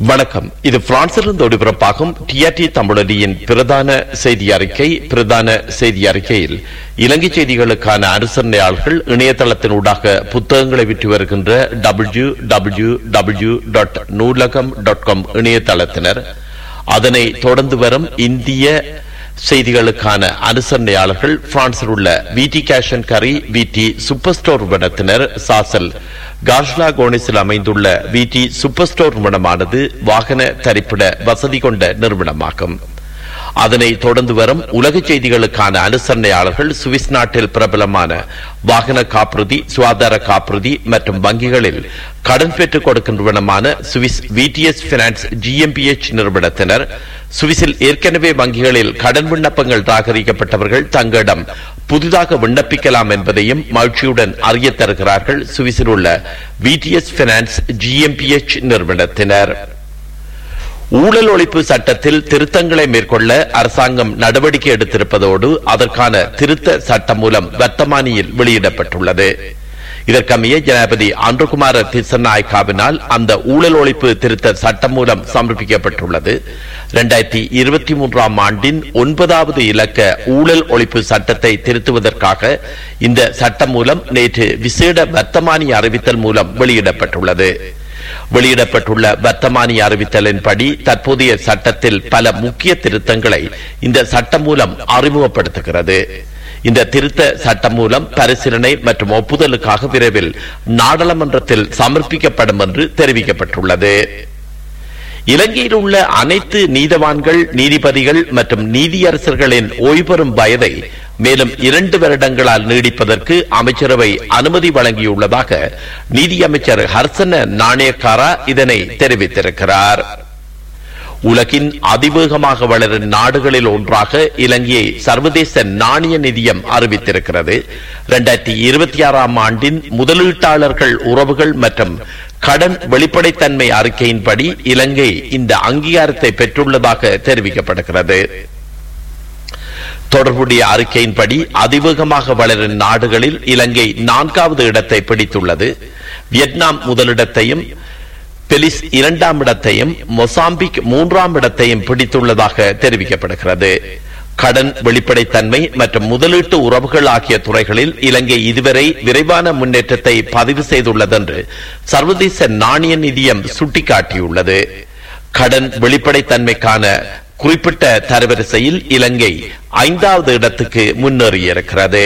வணக்கம் இது பிரான்சிலிருந்து ஒளிபரப்பாகும் டிஆர்டி தமிழொலியின் பிரதான செய்தி அறிக்கை பிரதான செய்தி அறிக்கையில் இலங்கை செய்திகளுக்கான அனுசரணையாளர்கள் இணையதளத்தினூடாக புத்தகங்களை விற்று வருகின்ற W W W dot Noolaham dot com இணையதளத்தினர் அதனை தொடர்ந்து வரும் இந்திய செய்திகளுக்கான அனுசரணையாளர்கள் பிரான்சில் உள்ள விடி கேஷன் கரி விடி சூப்பர் ஸ்டோர் நிறுவனத்தினர் சாசல் காஷ்லா கோனிஸில் அமைந்துள்ள விடி சூப்பர் ஸ்டோர் நிறுவனமானது வாகன தரிப்பிட வசதி கொண்ட நிறுவனமாகும் அதனை தொடர்ந்து வரும் உலக செய்திகளுக்கான அனுசரணையாளர்கள் சுவிஸ் நாட்டில் பிரபலமான வாகன காப்புறுதி சுகாதார காப்புறுதி மற்றும் வங்கிகளில் கடன் பெற்றுக் கொடுக்கின்றவனமான சுவிஸ் விடிஎஸ் பினான்ஸ் ஜிஎம்பிஎச் நிறுவனத்தினர் சுவிஸில் ஏற்கனவே வங்கிகளில் கடன் விண்ணப்பங்கள் ராகரிக்கப்பட்டவர்கள் தங்களிடம் புதிதாக விண்ணப்பிக்கலாம் என்பதையும் மகிழ்ச்சியுடன் அறிய தருகிறார்கள் சுவிஸில் உள்ள விடிஎஸ் பினான்ஸ் ஜிஎம்பிஎச் நிறுவனத்தினர் ஊழல் ஒழிப்பு சட்டத்தில் திருத்தங்களை மேற்கொள்ள அரசாங்கம் நடவடிக்கை எடுத்திருப்பதோடு அதற்கான திருத்த சட்டம் மூலம் வர்த்தமானியில் வெளியிடப்பட்டுள்ளது இதற்கமைய ஜனாபதி அன்றுகுமார திசநாயக்காவினால் அந்த ஊழல் ஒழிப்பு திருத்த சட்டம் மூலம் சமர்ப்பிக்கப்பட்டுள்ளது இரண்டாயிரத்தி இருபத்தி மூன்றாம் ஆண்டின் ஒன்பதாவது இலக்க ஊழல் ஒழிப்பு சட்டத்தை திருத்துவதற்காக இந்த சட்டம் மூலம் நேற்று விசேட வர்த்தமானி அறிவித்தல் மூலம் வெளியிடப்பட்டுள்ளது வெளியிடப்பட்டுள்ள வர்த்தமானி அறிவித்தலின்படி தற்போதைய சட்டத்தில் பல முக்கிய திருத்தங்களை இந்த சட்டம் மூலம் அறிமுகப்படுத்துகிறது இந்த திருத்த சட்டம் மூலம் பரிசீலனை மற்றும் ஒப்புதலுக்காக விரைவில் நாடாளுமன்றத்தில் சமர்ப்பிக்கப்படும் என்று தெரிவிக்கப்பட்டுள்ளது இலங்கையில் உள்ள அனைத்து நீதவான்கள் நீதிபதிகள் மற்றும் நீதியரசர்களின் ஓய்வு பெறும் வயதை மேலும் இரண்டு வருடங்களால் நீடிப்பதற்கு அமைச்சரவை அனுமதி வழங்கியுள்ளதாக நீதியமைச்சர் ஹர்சன நாணயக்காரா இதனை தெரிவித்திருக்கிறார் உலகின் அதிவேகமாக வளரும் நாடுகளில் ஒன்றாக இலங்கையை சர்வதேச நாணய நிதியம் அறிவித்திருக்கிறது இரண்டாயிரத்தி இருபத்தி ஆறாம் ஆண்டின் முதலீட்டாளர்கள் உறவுகள் மற்றும் கடன் வெளிப்படைத்தன்மை அறிக்கையின்படி இலங்கை இந்த அங்கீகாரத்தை பெற்றுள்ளதாக தெரிவிக்கப்படுகிறது தொடர்புடைய அறிக்கையின்படி அதிவேகமாக வளரும் நாடுகளில் இலங்கை நான்காவது இடத்தை பிடித்துள்ளது வியட்நாம் முதலிடத்தையும் பெலிஸ் இரண்டாம் இடத்தையும் மொசாம்பிக் மூன்றாம் இடத்தையும் பிடித்துள்ளதாக தெரிவிக்கப்படுகிறது கடன் வெளிப்படைத்தன்மை மற்றும் முதலீட்டு உறவுகள் ஆகிய துறைகளில் இலங்கை இதுவரை விரைவான முன்னேற்றத்தை பதிவு செய்துள்ளதென்று சர்வதேச நாணய நிதியம் சுட்டிக்காட்டியுள்ளது கடன் வெளிப்படைத்தன்மைக்கான குறிப்பிட்ட தரவரிசையில் இலங்கை ஐந்தாவது இடத்துக்கு முன்னேறியிருக்கிறது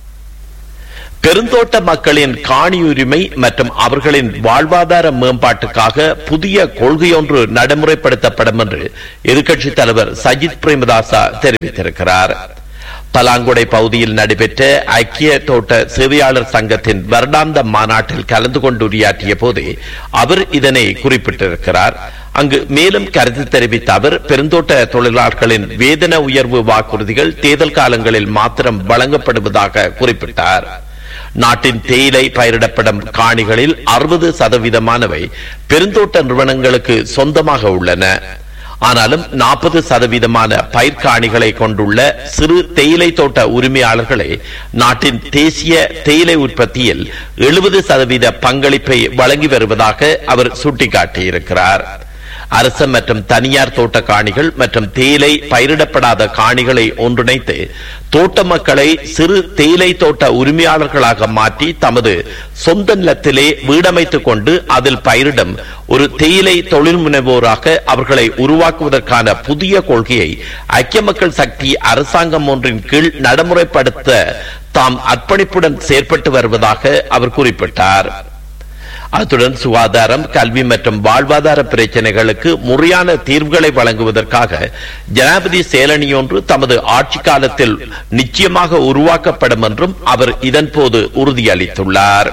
பெருந்தோட்ட மக்களின் காணி உரிமை மற்றும் அவர்களின் வாழ்வாதார மேம்பாட்டுக்காக புதிய கொள்கையொன்று நடைமுறைப்படுத்தப்படும் என்று எதிர்க்கட்சித் தலைவர் சஜித் பிரேமதாசா தெரிவித்திருக்கிறார் பலாங்குடை பகுதியில் நடைபெற்ற ஐக்கிய தோட்ட சேவையாளர் சங்கத்தின் வருடாந்த மாநாட்டில் கலந்து கொண்டு உரையாற்றிய போது அவர் இதனை குறிப்பிட்டிருக்கிறார் அங்கு மேலும் கருத்து தெரிவித்த அவர் பெருந்தோட்ட தொழிலாளர்களின் வேதன உயர்வு வாக்குறுதிகள் தேர்தல் காலங்களில் மாத்திரம் வழங்கப்படுவதாக குறிப்பிட்டார் நாட்டின் தேயிலை பயிரிடப்படும் காணிகளில் அறுபது சதவீதமானவை பெருந்தோட்ட நிறுவனங்களுக்கு சொந்தமாக உள்ளன ஆனாலும் நாற்பது சதவீதமான பயிர்காணிகளை கொண்டுள்ள சிறு தேயிலை தோட்ட உரிமையாளர்களே நாட்டின் தேசிய தேயிலை உற்பத்தியில் எழுபது சதவீத பங்களிப்பை வழங்கி வருவதாக அவர் சுட்டிக்காட்டியிருக்கிறார் அரச மற்றும் தனியார் தோட்ட காணிகள் மற்றும் தேயிலை பயிரிடப்படாத காணிகளை ஒன்றிணைத்து தோட்ட மக்களை சிறு தேயிலை தோட்ட உரிமையாளர்களாக மாற்றி தமது சொந்த நிலத்திலே வீடமைத்துக் கொண்டு அதில் பயிரிடும் ஒரு தேயிலை தொழில் முனைவோராக அவர்களை உருவாக்குவதற்கான புதிய கொள்கையை ஐக்கிய மக்கள் சக்தி அரசாங்கம் ஒன்றின் கீழ் நடைமுறைப்படுத்த தாம் அர்ப்பணிப்புடன் செயற்பட்டு வருவதாக அவர் குறிப்பிட்டார் அத்துடன் சுகாதாரம் கல்வி மற்றும் வாழ்வாதார பிரச்சனைகளுக்கு முறையான தீர்வுகளை வழங்குவதற்காக ஜனாதிபதி செயலணியொன்று தமது ஆட்சி காலத்தில் நிச்சயமாக உருவாக்கப்படும் என்றும் அவர் இதன்போது உறுதியளித்துள்ளார்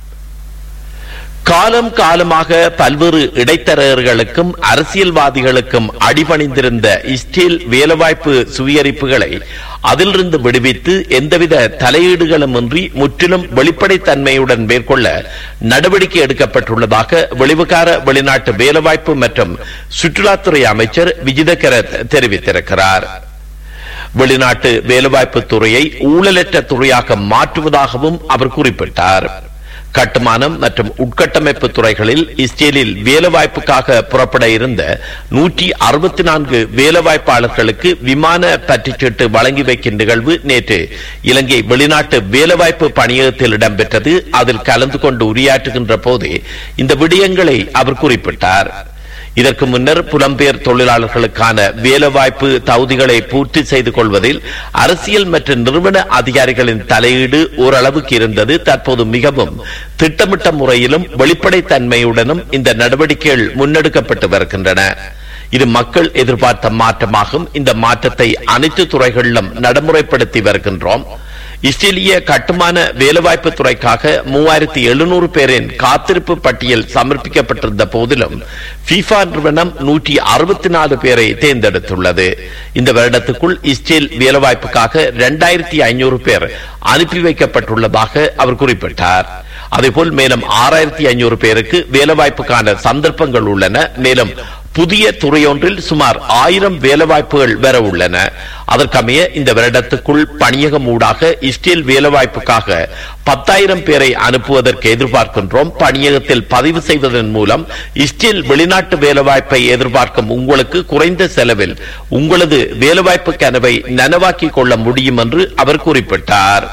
காலம் காலமாக பல்வேறு இடைத்தரகர்களுக்கும் அரசியல்வாதிகளுக்கும் அடிபணிந்திருந்த இஸ்ரேல் வேலைவாய்ப்பு சுயரிப்புகளை அதிலிருந்து விடுவித்து எந்தவித தலையீடுகளும் இன்றி முற்றிலும் வெளிப்படைத்தன்மையுடன் மேற்கொள்ள நடவடிக்கை எடுக்கப்பட்டுள்ளதாக வெளிவிகார வெளிநாட்டு வேலைவாய்ப்பு மற்றும் சுற்றுலாத்துறை அமைச்சர் விஜிதகர தெரிவித்திருக்கிறார் வெளிநாட்டு வேலைவாய்ப்பு துறையை ஊழலற்ற துறையாக மாற்றுவதாகவும் அவர் குறிப்பிட்டார் கட்டுமானம் மற்றும் உட்கட்டமைப்பு துறைகளில் இஸ்ரேலில் வேலைவாய்ப்புக்காக புறப்பட இருந்த நூற்றி அறுபத்தி நான்கு வேலைவாய்ப்பாளர்களுக்கு விமான பற்றுச்சீட்டு வழங்கி வைக்கும் நிகழ்வு நேற்று இலங்கை வெளிநாட்டு வேலைவாய்ப்பு பணியகத்தில் இடம்பெற்றது அதில் கலந்து கொண்டு உரையாற்றுகின்ற போதே இந்த விடயங்களை அவர் குறிப்பிட்டார் இதற்கு முன்னர் புலம்பெயர் தொழிலாளர்களுக்கான வேலைவாய்ப்பு தகுதிகளை பூர்த்தி செய்து கொள்வதில் அரசியல் மற்றும் நிறுவன அதிகாரிகளின் தலையீடு ஓரளவுக்கு இருந்தது தற்போது மிகவும் திட்டமிட்ட முறையிலும் வெளிப்படைத்தன்மையுடனும் இந்த நடவடிக்கைகள் முன்னெடுக்கப்பட்டு வருகின்றன இது மக்கள் எதிர்பார்த்த மாற்றமாகும் இந்த மாற்றத்தை அனைத்து துறைகளிலும் நடைமுறைப்படுத்தி வருகின்றோம் இஸ்ரேலிய கட்டுமான வேலைவாய்ப்பு துறைக்காக மூவாயிரத்தி எழுநூறு பேரின் காத்திருப்பு பட்டியல் சமர்ப்பிக்கப்பட்டிருந்த போதிலும் FIFA நிறுவனம் நூற்றி அறுபத்தி நாலு பேரை தேர்ந்தெடுத்துள்ளது இந்த வருடத்துக்குள் இஸ்ரேல் வேலைவாய்ப்புக்காக இரண்டாயிரத்தி ஐநூறு பேர் அனுப்பி வைக்கப்பட்டுள்ளதாக அவர் குறிப்பிட்டார் அதேபோல் மேலும் ஆறாயிரத்தி ஐநூறு பேருக்கு வேலைவாய்ப்புக்கான சந்தர்ப்பங்கள் உள்ளன மேலும் புதிய துறையொன்றில் சுமார் ஆயிரம் வேலைவாய்ப்புகள் வர உள்ளன அதற்கமைய இந்த வருடத்துக்குள் பணியகம் ஊடாக இஸ்ரேல் வேலைவாய்ப்புக்காக பத்தாயிரம் பேரை அனுப்புவதற்கு எதிர்பார்க்கின்றோம் பணியகத்தில் பதிவு செய்வதன் மூலம் இஸ்ரேல் வெளிநாட்டு வேலைவாய்ப்பை எதிர்பார்க்கும் உங்களுக்கு குறைந்த செலவில் உங்களது வேலைவாய்ப்பு கனவை நனவாக்கிக் கொள்ள முடியும் என்று அவர் குறிப்பிட்டார்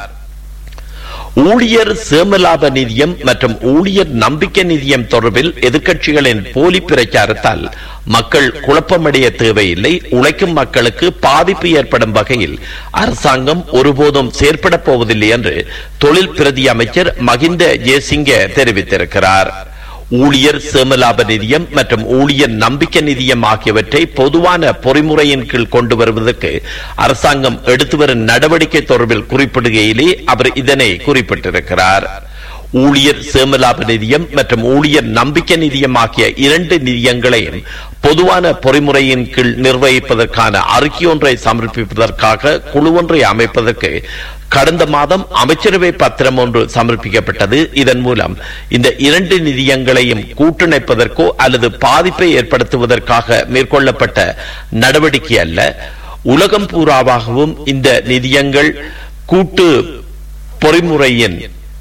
ஊழியர் சேமலாப நிதியம் மற்றும் ஊழியர் நம்பிக்கை நிதியம் தொடர்பில் எதிர்க்கட்சிகளின் போலி பிரச்சாரத்தால் மக்கள் குழப்பமடைய தேவையில்லை உழைக்கும் மக்களுக்கு பாதிப்பு ஏற்படும் வகையில் அரசாங்கம் ஒருபோதும் செயற்பட போவதில்லை என்று தொழில் பிரதி அமைச்சர் மகிந்த ஜெயசிங்க தெரிவித்திருக்கிறார் ஊழியர் சேமலாப நிதியம் மற்றும் ஊழியர் நம்பிக்கை நிதியம் ஆகியவற்றை பொதுவான பொறிமுறையின் கீழ் கொண்டு வருவதற்கு அரசாங்கம் எடுத்து வரும் நடவடிக்கை தொடர்பில் குறிப்பிடுகையிலே அவர் இதனை குறிப்பிட்டிருக்கிறார் ஊழியர் சேமலாப நிதியம் மற்றும் ஊழியர் நம்பிக்கை நிதியம் ஆகிய இரண்டு நிதியங்களையும் பொதுவான பொறிமுறையின் கீழ் நிர்வகிப்பதற்கான அறிக்கையொன்றை சமர்ப்பிப்பதற்காக குழு ஒன்றை அமைப்பதற்கு கடந்த மாதம் அமைச்சரவை பத்திரம் ஒன்று சமர்ப்பிக்கப்பட்டது இதன் மூலம் இந்த இரண்டு நிதியங்களையும் கூட்டிணைப்பதற்கோ அல்லது பாதிப்பை ஏற்படுத்துவதற்காக மேற்கொள்ளப்பட்ட நடவடிக்கை அல்ல உலகம் பூராவாகவும் இந்த நிதியங்கள் கூட்டு பொறிமுறையின்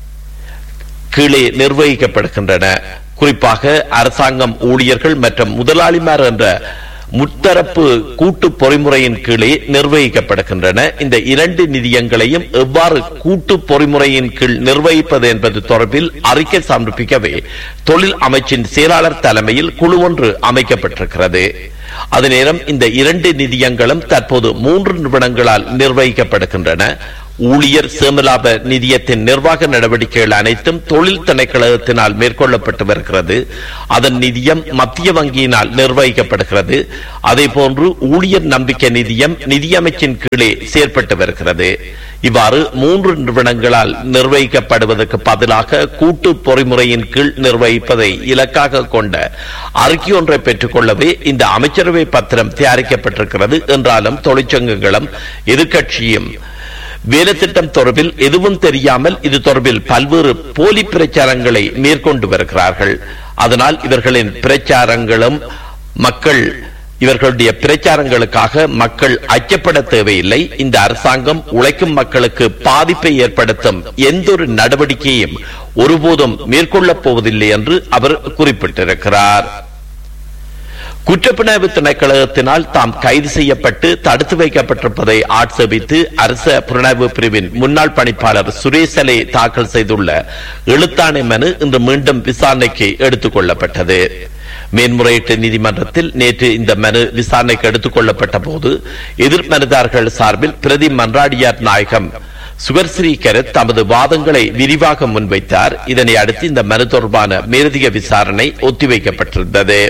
கீழே நிர்வகிக்கப்படுகின்றன குறிப்பாக அரசாங்கம் ஊழியர்கள் மற்றும் முதலாளிமார் என்ற முத்தரப்பு கூட்டு பொறிமுறையின் கீழே நிர்வகிக்கப்படுகின்றன இந்த இரண்டு நிதியங்களையும் எவ்வாறு கூட்டு பொறிமுறையின் கீழ் நிர்வகிப்பது என்பது தொடர்பில் அறிக்கை சமர்ப்பிக்கவே தொழில் அமைச்சின் செயலாளர் தலைமையில் குழு ஒன்று அமைக்கப்பட்டிருக்கிறது அதே நேரம் இந்த இரண்டு நிதியங்களும் தற்போது மூன்று நிறுவனங்களால் நிர்வகிக்கப்படுகின்றன ஊழியர் சேமலாப நிதியத்தின் நிர்வாக நடவடிக்கைகள் அனைத்தும் தொழில் திணைக்களத்தினால் மேற்கொள்ளப்பட்டு வருகிறது அதன் நிதியம் மத்திய வங்கியினால் நிர்வகிக்கப்படுகிறது அதே போன்று ஊழியர் நம்பிக்கை நிதியம் நிதியமைச்சின் கீழே செயற்பட்டு வருகிறது இவ்வாறு மூன்று நிறுவனங்களால் நிர்வகிக்கப்படுவதற்கு பதிலாக கூட்டு பொறிமுறையின் கீழ் நிர்வகிப்பதை இலக்காக கொண்ட அறிக்கை ஒன்றை பெற்றுக் கொள்ளவே இந்த அமைச்சரவை பத்திரம் தயாரிக்கப்பட்டிருக்கிறது என்றாலும் தொழிற்சங்கங்களும் எதிர்க்கட்சியும் வேலைத்திட்டம் தொடர்பில் எதுவும் தெரியாமல் இது தொடர்பில் பல்வேறு போலி பிரச்சாரங்களை மேற்கொண்டு வருகிறார்கள் அதனால் இவர்களின் பிரச்சாரங்களும் மக்கள் இவர்களுடைய பிரச்சாரங்களுக்காக மக்கள் அச்சப்பட தேவையில்லை இந்த அரசாங்கம் உழைக்கும் மக்களுக்கு பாதிப்பை ஏற்படுத்தும் எந்த ஒரு நடவடிக்கையும் ஒருபோதும் மேற்கொள்ளப் போவதில்லை என்று அவர் குறிப்பிட்டிருக்கிறார் குற்றப்புலனாய்வு திணைக்களத்தினால் தாம் கைது செய்யப்பட்டு தடுத்து வைக்கப்பட்டிருப்பதை ஆட்சேபித்து அரச புலனாய்வு பிரிவின் முன்னாள் பணிப்பாளர் சுரேசலை தாக்கல் செய்துள்ள எழுத்தாணை மனு இன்று மீண்டும் விசாரணைக்கு எடுத்துக் கொள்ளப்பட்டது மேன்முறையீட்டு நீதிமன்றத்தில் நேற்று இந்த மனு விசாரணைக்கு எடுத்துக் கொள்ளப்பட்ட போது எதிர் மனுதாரர்கள் சார்பில் பிரதி மன்றாடியார் நாயகம் சுகர்ஸ்ரீ கரத் தமது வாதங்களை விரிவாக முன்வைத்தார் இதனை அடுத்து இந்த மனு தொடர்பான மேலதிக விசாரணை ஒத்திவைக்கப்பட்டிருந்தது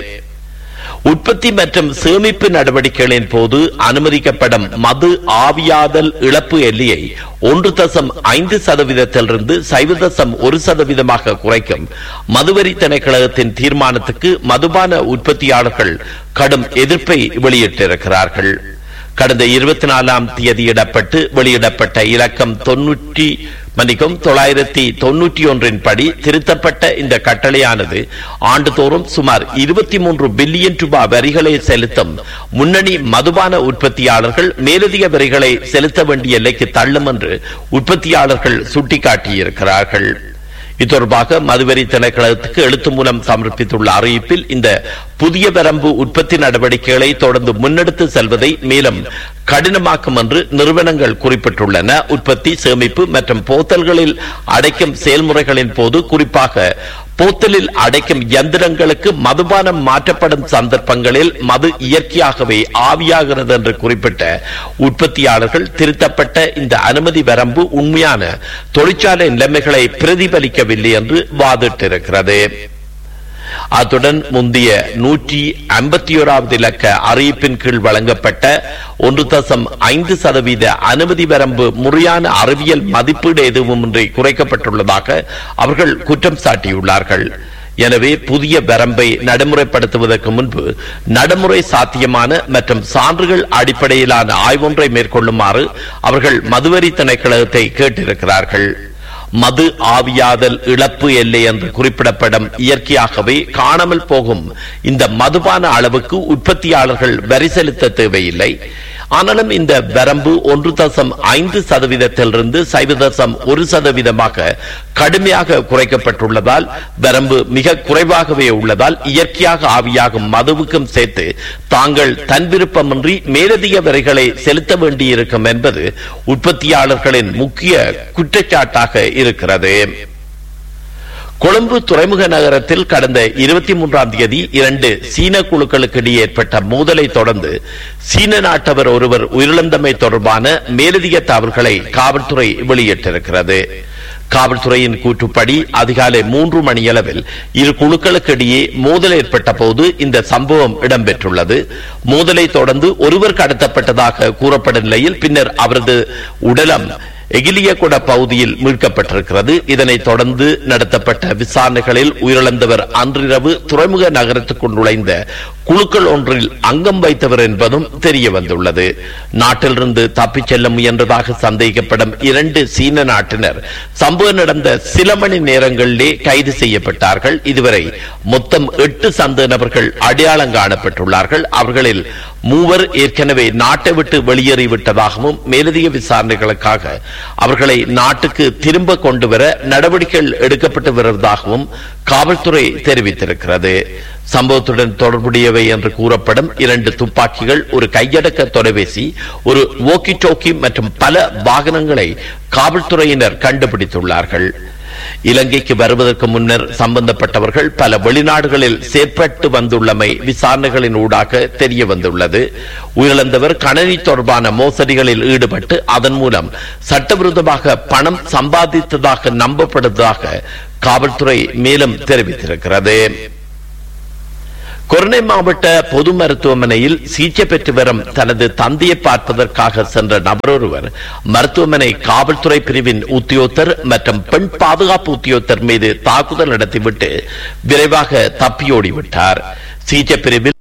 உற்பத்தி மற்றும் சேமிப்பு நடவடிக்கைகளின் போது அனுமதிக்கப்படும் மது ஆவியாதல் இழப்பு எல்லையை ஒன்று தசம் ஐந்து சதவீதத்திலிருந்து சைவ தசம் ஒரு சதவீதமாக குறைக்கும் மதுவரி திணைக்களத்தின் தீர்மானத்துக்கு மதுபான உற்பத்தியாளர்கள் கடும் எதிர்ப்பை வெளியிட்டிருக்கிறார்கள் கடந்த இருபத்தி நாலாம் தேதியிடப்பட்டு வெளியிடப்பட்ட இலக்கம் தொன்னூற்றி மன்னிக்கும் தொள்ளாயிரத்தி தொன்னூற்றி ஒன்றின் படி திருத்தப்பட்ட இந்த கட்டளையானது ஆண்டுதோறும் சுமார் இருபத்தி மூன்று பில்லியன் ரூபாய் வரிகளை செலுத்தும் முன்னணி மதுபான உற்பத்தியாளர்கள் மேலதிக வரிகளை செலுத்த வேண்டிய எல்லைக்கு தள்ளும் என்று உற்பத்தியாளர்கள் சுட்டிக்காட்டியிருக்கிறார்கள் இத்தொடர்பாக மதுவரி திணைக்களத்துக்கு எழுத்து மூலம் சமர்ப்பித்துள்ள அறிவிப்பில் இந்த புதிய வரம்பு உற்பத்தி நடவடிக்கைகளை தொடர்ந்து முன்னெடுத்து செல்வதை மேலும் கடினமாக்கும் என்று நிறுவனங்கள் குறிப்பிட்டுள்ளன உற்பத்தி சேமிப்பு மற்றும் போத்தல்களில் அடைக்கும் செயல்முறைகளின் போது குறிப்பாக போத்தலில் அடைக்கும் இயந்திரங்களுக்கு மதுபானம் மாற்றப்படும் சந்தர்ப்பங்களில் மது இயற்கையாகவே ஆவியாகிறது என்று குறிப்பிட்ட உற்பத்தியாளர்கள் திருத்தப்பட்ட இந்த அனுமதி வரம்பு உண்மையான தொழிற்சாலை நிலைமைகளை பிரதிபலிக்கவில்லை என்று வாதிட்டிருக்கிறது அத்துடன் முந்தைய நூற்றி ஐம்பத்தி ஓராவது இலக்க அறிவிப்பின் கீழ் வழங்கப்பட்ட ஒன்று தசம் ஐந்து சதவீத அனுமதி வரம்பு முறையான அறிவியல் மதிப்பீடு எதுவுமின்றி குறைக்கப்பட்டுள்ளதாக அவர்கள் குற்றம் சாட்டியுள்ளார்கள் எனவே புதிய வரம்பை நடைமுறைப்படுத்துவதற்கு முன்பு நடைமுறை சாத்தியமான மற்றும் சான்றுகள் அடிப்படையிலான ஆய்வொன்றை மேற்கொள்ளுமாறு அவர்கள் மதுவரி திணைக்களத்தை கேட்டிருக்கிறார்கள் மது ஆவியாதல் இழப்பு எல்லை என்று குறிப்பிடப்படும் இயற்கையாகவே காணாமல் போகும் இந்த மதுபான அளவுக்கு உற்பத்தியாளர்கள் வரி செலுத்த தேவையில்லை ஆனாலும் இந்த வரம்பு ஒன்று தசம் ஐந்து சதவீதத்திலிருந்து சைவ தசம் ஒரு சதவீதமாக கடுமையாக குறைக்கப்பட்டுள்ளதால் வரம்பு மிக குறைவாகவே உள்ளதால் இயற்கையாக ஆவியாகும் மதுவுக்கும் சேர்த்து தாங்கள் தன் விருப்பமின்றி மேலதிக வரிகளை செலுத்த வேண்டியிருக்கும் என்பது உற்பத்தியாளர்களின் முக்கிய குற்றச்சாட்டாக இருக்கிறது கொழும்பு துறைமுக நகரத்தில் கடந்த இருபத்தி மூன்றாம் தேதி இரண்டு சீன குழுக்களுக்கு இடையே ஏற்பட்ட மோதலை தொடர்ந்து சீன நாட்டவர் ஒருவர் உயிரிழந்தமை தொடர்பான மேலதிக தகவல்களை காவல்துறை வெளியிட்டிருக்கிறது காவல்துறையின் கூற்றுப்படி அதிகாலை மூன்று மணியளவில் இரு குழுக்களுக்கு இடையே மோதல் ஏற்பட்ட போது இந்த சம்பவம் இடம்பெற்றுள்ளது மோதலை தொடர்ந்து ஒருவர் கடத்தப்பட்டதாக கூறப்படும் நிலையில் பின்னர் அவரது உடலம் எகிலியகுட பகுதியில் மீட்கப்பட்டிருக்கிறது இதனைத் தொடர்ந்து நடத்தப்பட்ட விசாரணைகளில் உயிரிழந்தவர் அன்றிரவு துறைமுக நகரத்துக்குள் நுழைந்த குழுக்கள் ஒன்றில் அங்கம் வைத்தவர் என்பதும் தெரிய வந்துள்ளது நாட்டிலிருந்து தப்பிச் செல்ல முயன்றதாக சந்தேகிக்கப்படும் இரண்டு சீன நாட்டினர் சம்பவம் நடந்த சில மணி நேரங்களிலே கைது செய்யப்பட்டார்கள் இதுவரை மொத்தம் எட்டு சந்த நபர்கள் அடையாளம் காணப்பட்டுள்ளார்கள் அவர்களில் மூவர் ஏற்கனவே நாட்டை விட்டு வெளியேறிவிட்டதாகவும் மேலதிக விசாரணைகளுக்காக அவர்களை நாட்டுக்கு திரும்ப கொண்டு வர நடவடிக்கைகள் எடுக்கப்பட்டு வருவதாகவும் காவல்துறை தெரிவித்திருக்கிறது சம்பவத்துடன் தொடர்புடையவை என்று கூறப்படும் இரண்டு துப்பாக்கிகள் ஒரு கையடக்க தொலைபேசி ஒரு ஓக்கி டோக்கி மற்றும் பல வாகனங்களை காவல்துறையினர் கண்டுபிடித்துள்ளார்கள் இலங்கைக்கு வருவதற்கு முன்னர் சம்பந்தப்பட்டவர்கள் பல வெளிநாடுகளில் செயற்பட்டு வந்துள்ளமை விசாரணைகளின் ஊடாக தெரிய வந்துள்ளது உயிரிழந்தவர் கணனி தொடர்பான மோசடிகளில் ஈடுபட்டு அதன் மூலம் சட்டவிரோதமாக பணம் சம்பாதித்ததாக நம்பப்படுவதாக காவல்துறை மேலும் தெரிவித்திருக்கிறது கொரோனை மாவட்ட பொது மருத்துவமனையில் சிகிச்சை பெற்று வரும் தனது தந்தையை பார்ப்பதற்காக சென்ற நபர் ஒருவர் மருத்துவமனை காவல்துறை பிரிவின் உத்தியோகத்தர் மற்றும் பெண் பாதுகாப்பு உத்தியோகத்தர் மீது தாக்குதல் நடத்திவிட்டு விரைவாக தப்பியோடிவிட்டார் சிகிச்சை பிரிவில்